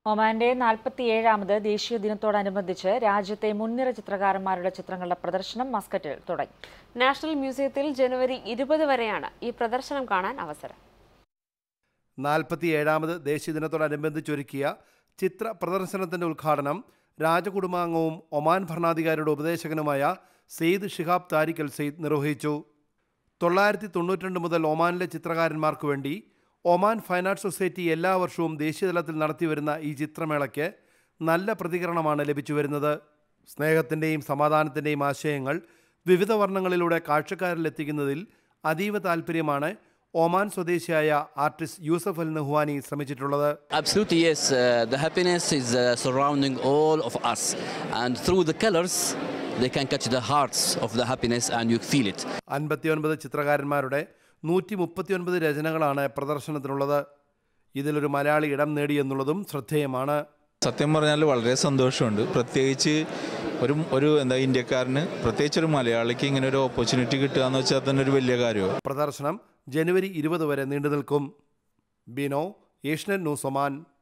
ഒമാന്റെ നാൽപ്പത്തിയേഴാമത് ദേശീയ ദിനത്തോടനുബന്ധിച്ച് രാജ്യത്തെ മുൻനിര ചിത്രകാരന്മാരുടെ ചിത്രങ്ങളുടെ പ്രദർശനം മസ്കറ്റിൽ തുടങ്ങി നാഷണൽ മ്യൂസിയത്തിൽ ജനുവരി ഇരുപത് വരെയാണ് ഈ പ്രദർശനം കാണാൻ അവസരം നാൽപ്പത്തിയേഴാമത് ദേശീയ ദിനത്തോടനുബന്ധിച്ചൊരുക്കിയ ചിത്ര പ്രദർശനത്തിന്റെ ഉദ്ഘാടനം രാജകുടുംബാംഗവും ഒമാൻ ഭരണാധികാരിയുടെ ഉപദേശകനുമായ സെയ്ദ് ഷിഹാബ് താരിഖ് അൽ സെയ്ദ് നിർവഹിച്ചു തൊള്ളായിരത്തി തൊണ്ണൂറ്റിരണ്ട് മുതൽ ഒമാനിലെ ചിത്രകാരന്മാർക്ക് വേണ്ടി ഒമാൻ ഫൈൻ ആർട്സ് സൊസൈറ്റി എല്ലാ വർഷവും ദേശീയതലത്തിൽ നടത്തിവരുന്ന ഈ ചിത്രമേളയ്ക്ക് നല്ല പ്രതികരണമാണ് ലഭിച്ചു വരുന്നത് സ്നേഹത്തിൻ്റെയും സമാധാനത്തിൻ്റെയും ആശയങ്ങൾ വിവിധ വർണ്ണങ്ങളിലൂടെ കാഴ്ചക്കാരിലെത്തിക്കുന്നതിൽ അതീവ താല്പര്യമാണ് ഒമാൻ സ്വദേശിയായ ആർട്ടിസ്റ്റ് യൂസഫ് അൽ നഹ്വാനി ശ്രമിച്ചിട്ടുള്ളത് Absolutely, yes. Uh, the happiness is uh, surrounding all of us, and through the colors, they can catch the hearts of the happiness, and you feel it. അൻപത്തിയൊൻപത് ചിത്രകാരന്മാരുടെ നൂറ്റി മുപ്പത്തിയൊൻപത് രചനകളാണ് പ്രദർശനത്തിനുള്ളത് ഇതിലൊരു മലയാളി ഇടം നേടിയെന്നുള്ളതും ശ്രദ്ധേയമാണ് സത്യം പറഞ്ഞാൽ വളരെ സന്തോഷമുണ്ട് പ്രത്യേകിച്ച് ഒരു ഒരു എന്താ ഇന്ത്യക്കാരന് പ്രത്യേകിച്ച് ഒരു മലയാളിക്ക് ഇങ്ങനെ ഒരു ഓപ്പർച്യൂണിറ്റി കിട്ടുക എന്ന് വെച്ചാൽ തന്നെ ഒരു വലിയ കാര്യമാണ് പ്രദർശനം ജനുവരി ഇരുപത് വരെ നീണ്ടു നിൽക്കും ബിനോ ഏഷ്യൻ ന്യൂസ് ഒമാൻ